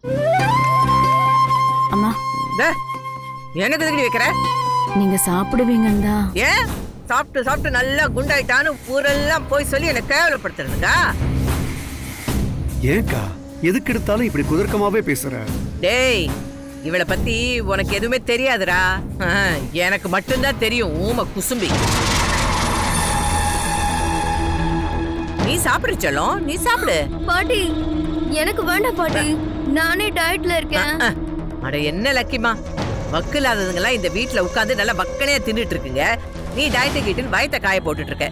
அம்மா டே, எனக்கு எதுக்கு வைக்கிற நீங்க சாப்பிடுவீங்கன்னு தான் ஏன் சாப்பிட்டு சாப்பிட்டு நல்லா குண்டாயிட்டான்னு ஊரெல்லாம் போய் சொல்லி என்னை கேவலப்படுத்துறதுக்கா ஏன்க்கா எதுக்கு எடுத்தாலும் இப்படி குதர்க்கமாவே பேசுற டேய் இவளை பத்தி உனக்கு எதுவுமே தெரியாதுடா ஆ, எனக்கு மட்டும்தான் தெரியும் ஊம குசும்பி நீ சாப்பிடு செல்லம் நீ சாப்பிடு பாட்டி எனக்கு வேண்டாம் பாட்டி நானே டயட்ல இருக்கேன் அஹ், அட என்ன லக்கிமா வக்கு இல்லாததுங்கெல்லாம் இந்த வீட்ல உட்கார்ந்து நல்லா வக்கனையா தின்னுட்டு இருக்குங்க நீ டயட்டு கீட்டுன்னு வயத்தை காய போட்டுட்டு இருக்க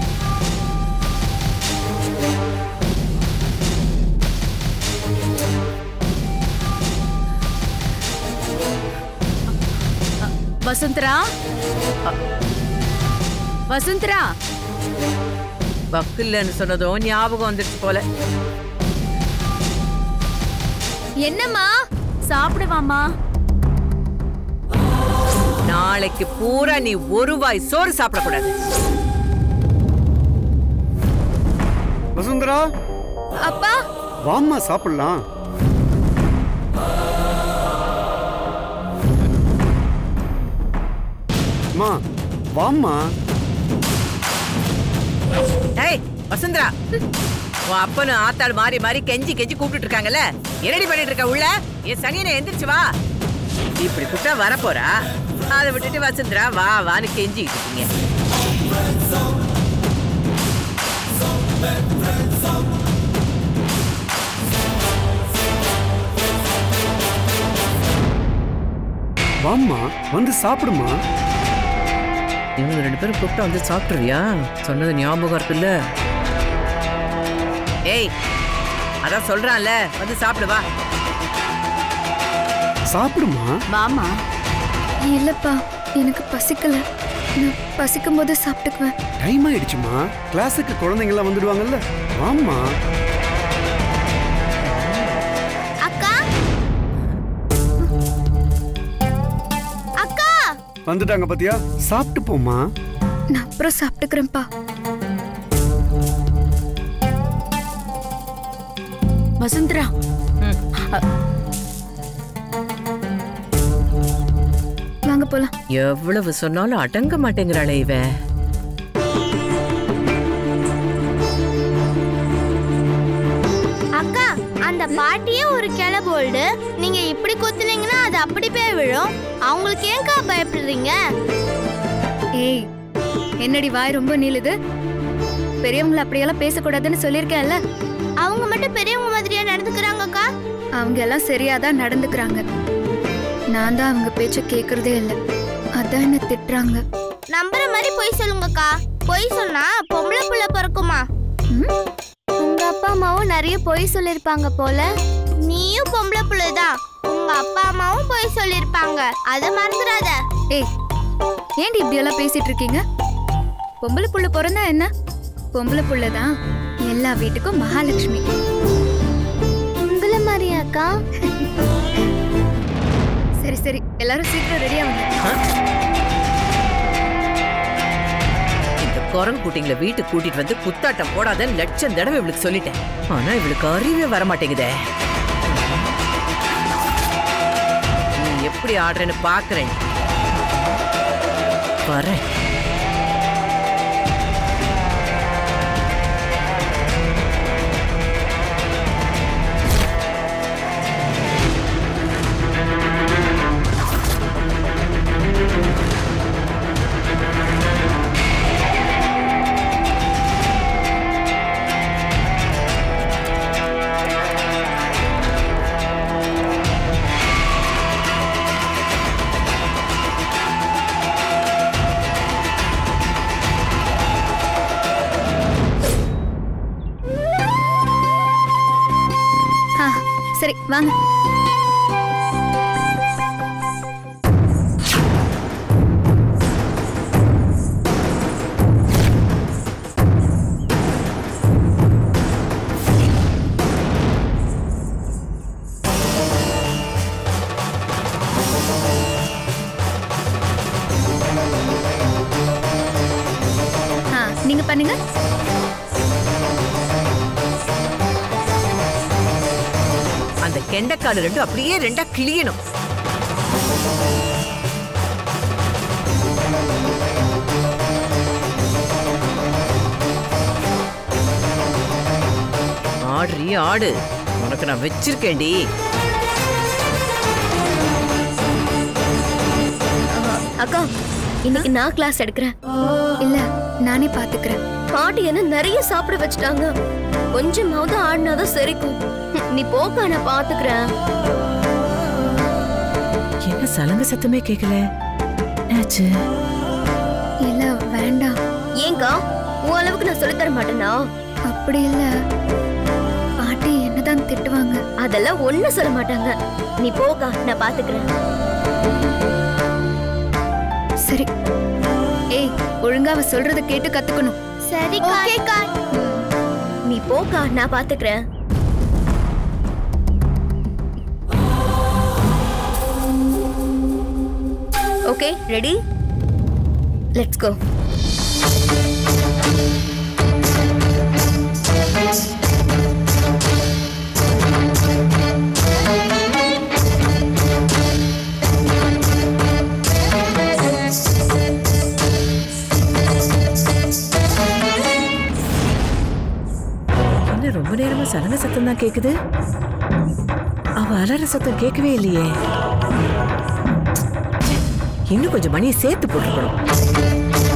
வசுந்தரா வசுந்தரா வக்கு இல்லைன்னு சொன்னதும் ஞாபகம் வந்துருச்சு போல என்னம்மா சாப்பிடுவாம்மா நாளைக்கு பூரா நீ ஒரு வாய் சோறு சாப்பிடக்கூடாது வசுந்தரா அப்பா வாம்மா சாப்பிடலாம் அம்மா வாம்மா ஏய் வசுந்தரா உன் அப்பனும் ஆத்தாள் மாறி மாறி கெஞ்சி கெஞ்சி கூப்பிட்டு இருக்காங்கல்ல என்னடி பண்ணிட்டு இருக்க உள்ள என் சனியனை எந்திரிச்சு வா இப்படி கூப்பிட்டா வரப்போறா அதை விட்டுட்டு வசுந்தரா வா வான்னு கெஞ்சிக்கிட்டு இருக்கீங்க வாம்மா வந்து சாப்பிடுமா இவங்க ரெண்டு பேரும் கூப்பிட்டா வந்து சாப்பிட்டுருவியா சொன்னது ஞாபகம் இருக்குல்ல ஏய் அதான் சொல்றான்ல வந்து சாப்பிடு வா சாப்பிடுமா வாமா இல்லப்பா எனக்கு பசிக்கல நான் பசிக்கும் போது சாப்பிட்டுக்குவேன் டைம் ஆயிடுச்சுமா கிளாஸுக்கு குழந்தைங்கலாம் வந்துடுவாங்கல்ல வாம்மா அக்கா அக்கா வந்துட்டாங்க பாத்தியா சாப்பிட்டு போமா நான் அப்புறம் சாப்பிட்டுக்கிறேன்ப்பா வசுந்தரா வாங்க போலாம் எவ்வளவு சொன்னாலும் அடங்க மாட்டேங்கிறாளே இவ அக்கா அந்த பாட்டியே ஒரு கிளை போல்டு நீங்க இப்படி குத்துனீங்கன்னா அது அப்படி போய் விழும் அவங்களுக்கு ஏன்க்கா பயப்படுறீங்க ஏய் என்னடி வாய் ரொம்ப நீளுது பெரியவங்களை அப்படியெல்லாம் பேசக்கூடாதுன்னு சொல்லியிருக்கேன்ல அவங்க மட்டும் பெரியவங்க மாதிரியா நடந்துக்கிறாங்கக்கா அவங்க எல்லாம் சரியாதான் நடந்துக்கிறாங்க நான் தான் அவங்க பேச்ச கேக்குறதே இல்லை அதான் என்ன திட்டுறாங்க நம்புற மாதிரி பொய் சொல்லுங்கக்கா பொய் சொன்னா பொம்பளை புள்ள பிறக்குமா ம்? உங்க அப்பா அம்மாவும் நிறைய பொய் சொல்லிருப்பாங்க போல நீயும் பொம்பளை புள்ளதான் உங்க அப்பா அம்மாவும் பொய் சொல்லிருப்பாங்க அத மறந்துடாத ஏய் ஏண்டி இப்படியெல்லாம் பேசிட்டு இருக்கீங்க பொம்பளை புள்ள பிறந்தா என்ன பொம்பளை புள்ள தான் எல்லா வீட்டுக்கும் மகாலட்சுமி உங்களை மாதிரியாக்கா சரி சரி எல்லாரும் சீக்கிரம் ரெடியா வந்து இந்த குரங்கு குட்டிங்களை வீட்டுக்கு கூட்டிட்டு வந்து குத்தாட்டம் போடாதன்னு லட்சம் தடவை இவளுக்கு சொல்லிட்டேன் ஆனா இவளுக்கு அறிவே வர மாட்டேங்குதே நீ எப்படி ஆடுறேன்னு பாக்குறேன் வரேன் ஆ சரி வாங்க ஆ நீங்க பண்ணுங்க அந்த கெண்டைக்கால் ரெண்டும் அப்படியே ரெண்டா கிளியணும் ஆடுறி ஆடு உனக்கு நான் வச்சிருக்கேன்டி அக்கா இன்னைக்கு நான் கிளாஸ் எடுக்கிறேன் இல்ல நானே பாத்துக்கிறேன் பாட்டி என்ன நிறைய சாப்பிட வச்சுட்டாங்க கொஞ்சமாவது ஆடினாதான் சரிக்கும் ஹம், நீ போக்கா நான் பாத்துக்கிறேன் என்ன சலங்க சத்தமே கேட்கல என்னாச்சு இல்ல வேண்டாம் ஏங்கா உன் அளவுக்கு நான் சொல்லித் தர மாட்டேனா அப்படி இல்ல பாட்டி என்னதான் திட்டுவாங்க அதெல்லாம் ஒண்ணும் சொல்ல மாட்டாங்க நீ போக்கா நான் பாத்துக்கிறேன் சரி ஏய் ஒழுங்கா அவ சொல்றத கேட்டு கத்துக்கணும் சரிக்கா நீ போக்கா நான் பாத்துக்கிறேன் ஓகே ரெடி லெட்ஸ் கோ என்ன ரொம்ப நேரமா சலங்க சத்தம் தான் கேக்குது அவ அலற சத்தம் கேட்கவே இல்லையே ச்சே, இன்னும் கொஞ்சம் மணியை சேர்த்து போட்டுக்கணும்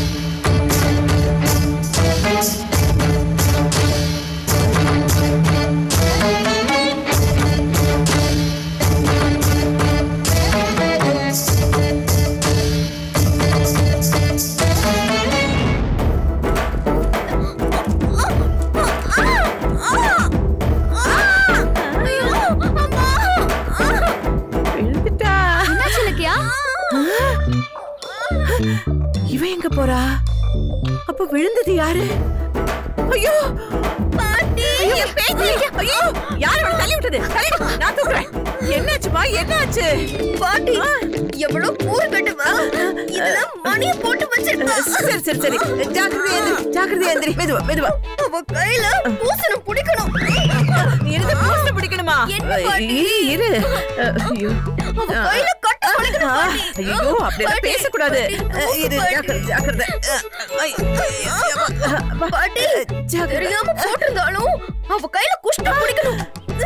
எழுந்துட்டா என்னாச்சு இலக்கியா இவ எங்க போறா அப்ப விழுந்தது யாரு ஐயோ ஐயோ, ஐயோ, யாரு இவளை தள்ளி விட்டது தள்ளி விடு, நான் தூக்குறேன் என்னாச்சுமா என்னாச்சு பாட்டி எவ்வளவு கூறு கட்டுவா இதுல மணிய போட்டு வச்சிருக்கா சரி சரி சரி ஜாக்கிரதை எந்திரி ஜாக்கிரதை எந்திரி மெதுவா மெதுவா அவ கையில பூசணம் பிடிக்கணும் நீ எனக்கு பூஸ்ட் பிடிக்கணுமா என்ன பாட்டி? இரு இரு ஐயோ அவ கையில கட்ட பிடிக்கணும் ஆ, பாட்டி. ஐயோ அப்படியெல்லாம் பாட்டி, பேசக்கூடாது பாட்டி, இரு பாட்டி. ஜாக்கிரதை ஜாக்கிரதை ஐ, ஐயோ, பாட்டி ஜாக்கிரதை தெரியாம போட்டிருந்தாலும் அவ கையில குஷ்டம் பிடிக்கணும்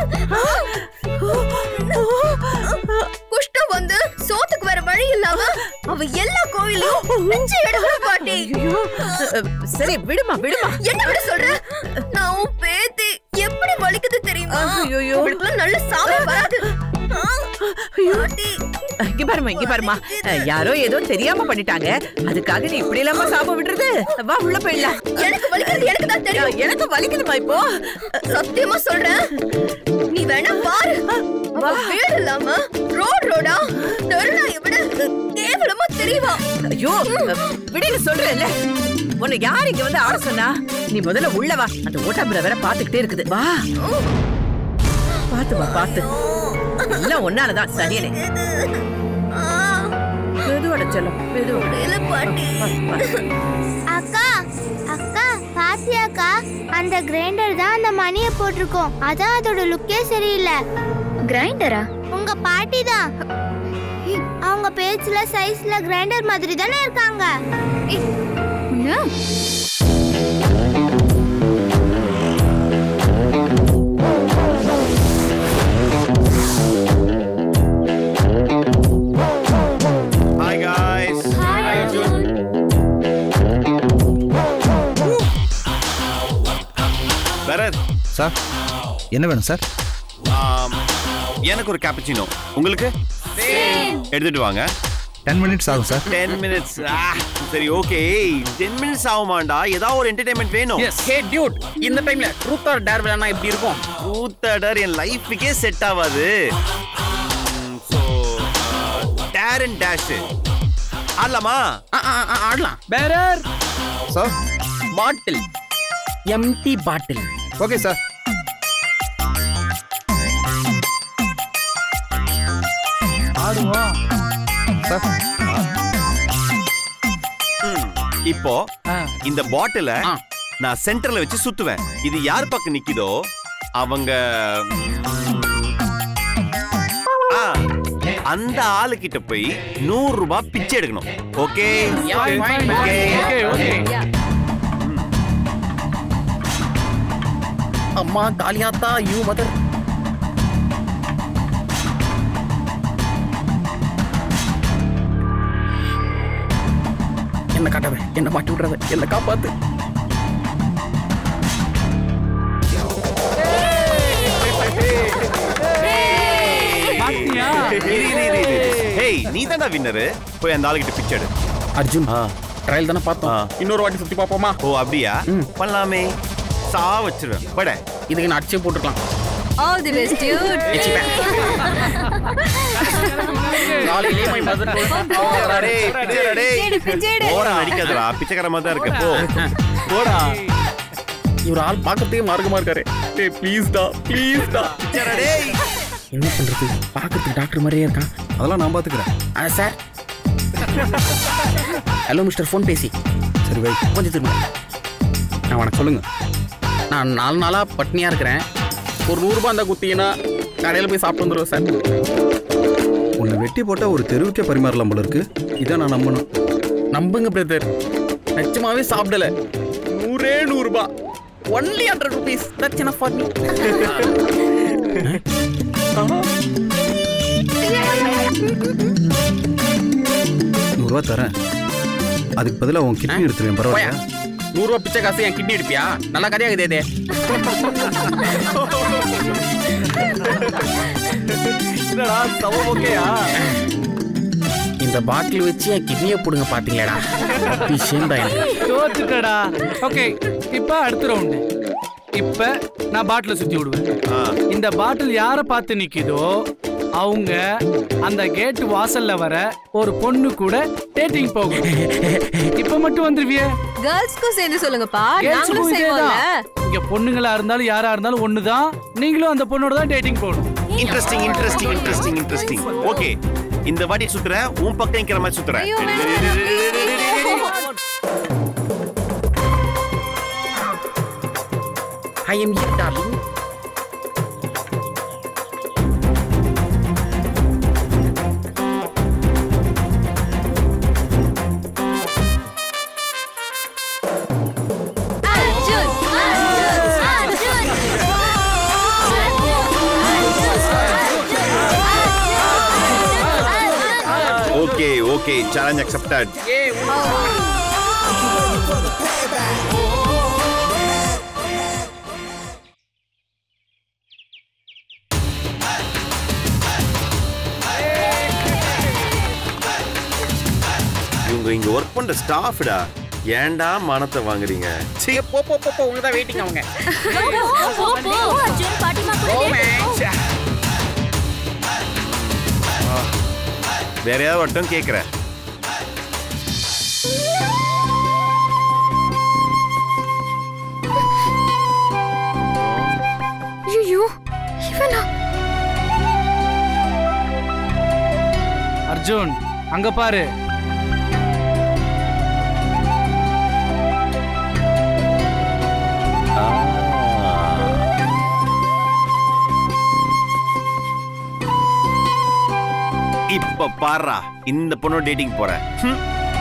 குஷ்டம் வந்து சோத்துக்கு வேற வழி இல்லாம அவ எல்லா கோயிலையும் பிச்சை எடுக்கணும் பாட்டி ஐயோ சரி விடுமா விடுமா என்ன விட சொல்ற நான் உன் பேத்தி எப்படி வலிக்குது தெரியுமா ஐயையோ. அவளுக்குலாம் நல்ல சாமி வராது ஐயோ. பாட்டி இங்க பாருமா இங்க பாருமா யாரோ ஏதோ தெரியாம பண்ணிட்டாங்க அதுக்காக நீ இப்படி இல்லாம சாபம் விடுறது வா உள்ள போயிடலாம் எனக்கு வலிக்கிறது எனக்கு தான் தெரியும் எனக்கு வலிக்குதுமா இப்போ சத்தியமா சொல்றேன் நீ வேணா பாரு அவ வீடு இல்லாம ரோட் ரோடா தெருநாயை விட கேவலமா தெரியவா ஐயோ விடுன்னு சொல்றேன்ல உன்னை யார் இங்க வந்து ஆட சொன்னா நீ முதல்ல உள்ள வா அந்த ஓட்டாம்புல வேற பாத்துக்கிட்டே இருக்குது வா பாத்து வா பாத்து எல்லாம் ஒன்னாலதான் சனியனே மெதுவோட செல்லம் மெதுவோட இல்ல பாட்டி அக்கா அக்கா பாத்தியாக்கா அந்த கிரைண்டர் தான் அந்த மணியை போட்டிருக்கோம் அதான் அதோட லுக்கே சரியில்லை கிரைண்டரா உங்க பாட்டி தான் அவங்க பேச்சுல சைஸ்ல கிரைண்டர் மாதிரி தானே இருக்காங்க உன்ன Hi guys. பரத் சார் என்ன வேணும் சார் ஆம், எனக்கு ஒரு கேப்பச்சினோ உங்களுக்கு எடுத்துட்டு வாங்க டென் மினிட்ஸ் ஆகும் சார் டென் மினிட்ஸ் சரி ஓகே டென் மினிட்ஸ் ஆகுமாண்டா ஏதாவது ஒரு என்டர்டைன்மெண்ட் வேணும் எஸ் ஹே டியூட் இந்த டைம்ல ட்ரூத் ஆர் டேர் விளையாடினா எப்படி இருக்கும் கூத்தடர் என் லைஃபுக்கே செட் ஆகாது ஸோ டேர் அண்ட் டேஷ் ஆடலாமா ஆ, ஆ, ஆ, ஆடலாம் bearer sir bottle empty bottle okay sir ஆடுவோம் சார் ம், இப்போ ஆ. இந்த பாட்டில ஆ. நான் சென்டர்ல வச்சு சுத்துவேன் இது யார் பக்கம் நிக்குதோ அவங்க ஆ, அந்த ஆளு கிட்ட போய் நூறு ரூபாய் பிச்சை எடுக்கணும் ஓகே ஓகே அம்மா காளியாத்தா யூ மதர் என்ன காட்டாத என்ன மாட்டி விட்றாத என்ன காப்பாத்து இரு, இரு, இரு, இரு. ஹேய் நீ தான்டா வின்னரு போய் அந்த ஆளுகிட்ட பிச்சை எடு அர்ஜுன் ஆ. ட்ரையல் தானே பார்த்தோம் ஆ. இன்னொரு வாட்டி சுத்தி பார்ப்போமா ஓ அப்படியா ம். பண்ணலாமே சா வச்சிருவேன் பட இதுக்கு நான் அடிச்சே போட்டுருக்கலாம் ஆல் தி பெஸ்ட் டியூட் வச்சுப்பேன். காலையிலேயே my mother told me. பிச்சைக்காரா டேய், பிச்சைக்காரா டேய். பிச்சை எடு, பிச்சை எடு. ஓரா நடிக்காதடா பிச்சைக்கார மாதிரி தான் இருக்க போ போடா இவர் ஆள் பார்க்கறதுக்கே மார்க்கமா இருக்காரு டேய் ப்ளீஸ்டா ப்ளீஸ்டா பிச்சைக்காரா டேய் என்ன பண்றது பார்க்கறதுக்கு டாக்டர் மாதிரியே இருக்கான் அதெல்லாம் நான் பாத்துக்கிறேன் ஆ சார் ஹலோ மிஸ்டர் ஃபோன் பேசி சரி வை கொஞ்சம் திரும்ப நான் வணக்கம் சொல்லுங்க நான் நாலு நாளாக பட்னியாக இருக்கிறேன் ஒரு நூறுரூபா இருந்தால் குத்திங்கன்னா கடையில் போய் சாப்பிட்டு வந்துடுவேன் சார் உன்னை வெட்டி போட்டா ஒரு தெருவுக்கே பரிமாறலாம் போல இருக்கு இதான் நான் நம்பணும் நம்புங்க பிரதர் நிச்சயமாவே சாப்பிடல நூறே நூறுரூபா only hundred rupees that's enough for me நூறுரூவா தரேன் அதுக்கு பதிலாக உன் கிட்னி எடுத்துருவேன் போயா பரவாயில்ல நூறுரூவா பிச்சை காசு என் கிட்னி எடுப்பியா நல்லா கதையாகுதே இதே இந்த பாட்டில் வச்சு என் கிட்னியை போடுங்க பாத்தீங்களேடா விஷயம் தான் எனக்கு தோத்துட்டடா ஓகே இப்ப அடுத்த ரவுண்டு இப்ப நான் பாட்டில சுத்தி விடுவேன் ஆ. இந்த பாட்டில் யார பார்த்து நிக்குதோ அவங்க அந்த கேட் வாசல்ல வர ஒரு பொண்ணு கூட டேட்டிங் போகும் இப்ப மட்டும் வந்துருவியே கேர்ள்ஸ்க்கும் சேர்ந்து சொல்லுங்கப்பா கேர்ள்ஸுக்கும் நாங்களும் செய்வோம்ல இதேதான். இங்க பொண்ணுங்களா இருந்தாலும் யாரா இருந்தாலும் ஒண்ணுதான் நீங்களும் அந்த பொண்ணோட தான் டேட்டிங் போகணும் interesting interesting interesting interesting okay இந்த வாட்டி சுத்துறேன் உன் பக்கம் நிக்கிற மாதிரி சுத்துறேன் ஐயோ, I am here darling Arjun Arjun Arjun okay okay challenge accepted இவங்க இங்க ஒர்க் பண்ற ஸ்டாஃப்டா ஏன்டா மானத்தை வாங்குறீங்க சீ, போ போ போ போ உங்க தான் வெயிட்டிங் அவங்க போ போ அர்ஜுன் பாட்டிமா கூட போமே வேற ஏதாவது வட்டம் கேக்குறேன் ஐயோ இவனா அர்ஜுன் அங்க பாரு இப்ப பாருடா இந்த பொண்ணு டேட்டிங் போறேன் ஹம்.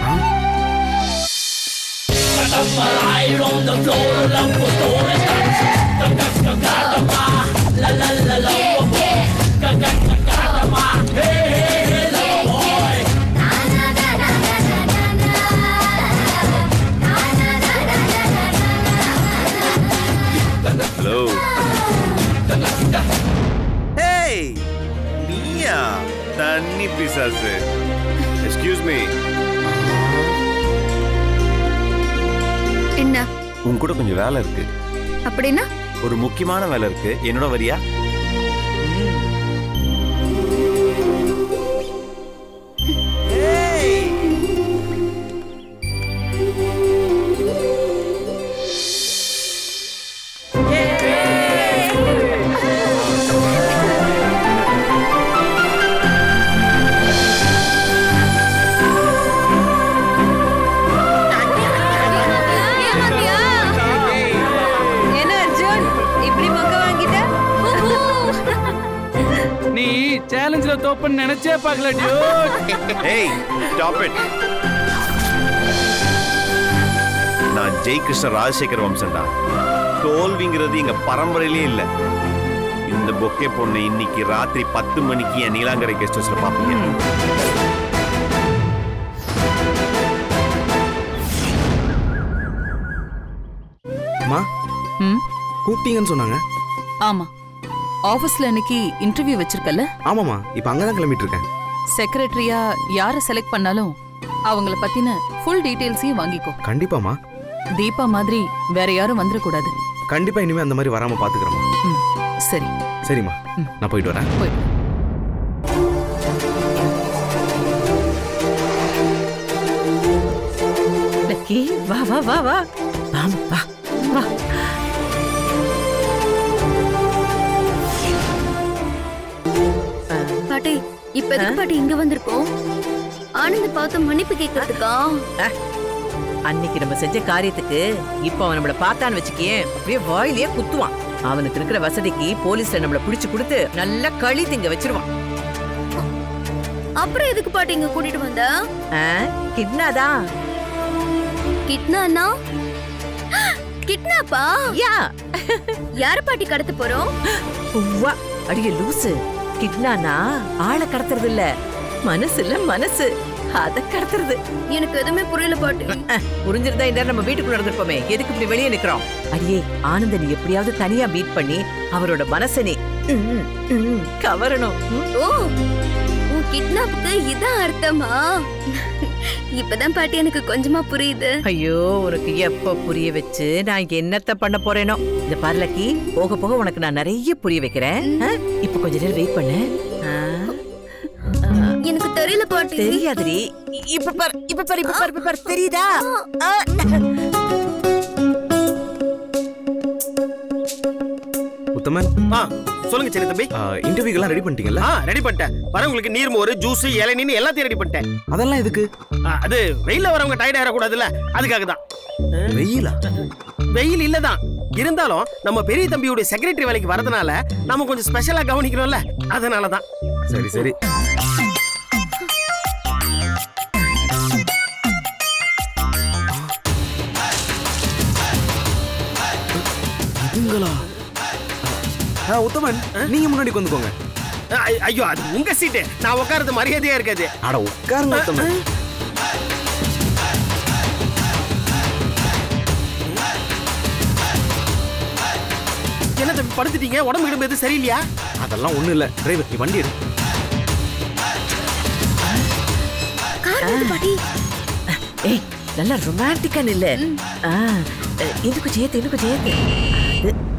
ஹலோ ஹேய் நீயா தண்ணி பிசாசு எக்ஸ்கியூஸ் மீ என்ன உன் கூட கொஞ்சம் வேலை இருக்கு அப்படின்னா ஒரு முக்கியமான வேலை இருக்கு என்னோட வரியா என்ன அர்ஜுன் இப்படி மொக்க வாங்கிட்ட சேலஞ்சில தோப்பன்னு நினைச்சே பார்க்கல டியூட் ஏய் ஸ்டாப் இட் நான் ஜெய் கிருஷ்ண ராஜசேகர் வம்சம்டா தோல்விங்கிறது எங்க பரம்பரையிலே இல்ல இந்த பொக்கே பொண்ணு இன்னைக்கு ராத்திரி பத்து மணிக்கு என் நீலாங்கரை கெஸ்ட் ஹவுஸ்ல பாப்பீங்க அம்மா ம் கூப்பிட்டீங்கன்னு சொன்னாங்க ஆமா ஆபீஸ்ல இன்னைக்கு இன்டர்வியூ வச்சிருக்கல ஆமாம்மா இப்போ அங்கே தான் கிளம்பிட்டு இருக்கேன் செக்ரட்டரியா யார செலக்ட் பண்ணாலும் அவங்கள பத்தின ஃபுல் டீடைல்ஸையும் வாங்கிக்கோ கண்டிப்பாம்மா தீபா மாதிரி வேற யாரும் வந்துடக்கூடாது கண்டிப்பா இனிமே அந்த மாதிரி வராம பாத்துக்கிறேம்மா ம் சரி சரிம்மா நான் போயிட்டு வரேன் போய் லக்கி வா வா வா வா வாம், வா வா பாட்டி இப்ப எதுக்கு பாட்டி இங்க வந்திருக்கோம் ஆனந்த் பார்த்து மன்னிப்பு கேட்கறதுக்கா அன்னைக்கு நம்ம செஞ்ச காரியத்துக்கு இப்ப அவன் நம்மள பார்த்தான்னு வச்சுக்கே அப்படியே வாயிலேயே குத்துவான் அவனுக்கு இருக்கிற வசதிக்கு போலீஸ்ல நம்மள பிடிச்சு கொடுத்து நல்லா களி திங்க வச்சிருவான் அப்புறம் எதுக்கு பாட்டி இங்க கூட்டிட்டு வந்த கிட்னாதான் கிட்னானா கிட்னாப்பா யா யார பாட்டி கடத்த போறோம் உவ்வா அடிய லூசு கிட்னானா ஆளை கடத்துறது இல்ல மனசு இல்ல மனசு அத கடத்துறது எனக்கு எதுவுமே புரியல பாட்டி அஹ், புரிஞ்சிருந்தா இந்த நேரம் நம்ம வீட்டுக்குள்ள இருந்திருப்போமே எதுக்கு இப்படி வெளியே நிக்கிறோம் அடியே ஆனந்த நீ எப்படியாவது தனியா மீட் பண்ணி அவரோட மனசை நீ ம், ம், கவரணும் ம்? ஓ உன் கிட்னாப்புக்கு இதான் அர்த்தமா இப்பதான் பாட்டி எனக்கு கொஞ்சமா புரியுது ஐயோ உனக்கு எப்ப புரிய வச்சு நான் இங்க என்னத்த பண்ண போறேனோ இந்த பார்லக்கி போக போக உனக்கு நான் நிறைய புரிய வைக்கிறேன் ஆ? இப்ப கொஞ்ச நேரம் வெயிட் பண்ணு ஆ? எனக்கு தெரியல பாட்டி தெரியாதுடி இ- இப்ப பார் இப்ப பார் இப்ப பார் இப்ப பார் தெரியுதா ஆ. உத்தமன் ஆ சொல்லுங்க சின்ன தம்பி இன்டர்வியூக்கெல்லாம் ரெடி பண்ணிட்டீங்களா ஆ ரெடி பண்ணிட்டேன் வரவங்களுக்கு நீர் மோர் ஜூஸ் இளநீர் எல்லாத்தையும் ரெடி பண்ணிட்டேன் அதெல்லாம் எதுக்கு ஆ, அது வெயில்ல வரவங்க டயர்ட் ஆயிடக்கூடாதுல்ல அதுக்காக தான் வெயிலா வெயில் இல்லதான் இருந்தாலும் நம்ம பெரிய தம்பியுடைய செக்ரட்டரி வேலைக்கு வரதுனால நம்ம கொஞ்சம் ஸ்பெஷலா கவனிக்கணும்ல அதனால தான் சரி சரி இதுங்களா ஆ, உத்தமன் நீங்க முன்னாடி வந்துக்கோங்க ஐயோ அது உங்க சீட்டு நான் உட்கார்றது மரியாதையா இருக்காது அட உட்காருங்க உத்தமன் என்ன தம்பி படுத்துட்டீங்க உடம்பு கிடம்பு எதுவும் சரியில்லையா அதெல்லாம் ஒண்ணும் இல்ல டிரைவர் நீ வண்டி எடு கார் வருது பாட்டி ஏய் நல்லா ரொமான்டிக்கா நில்லு ஆ, இன்னும் கொஞ்சம் ஏத்து இன்னும் கொஞ்சம் ஏத்து அது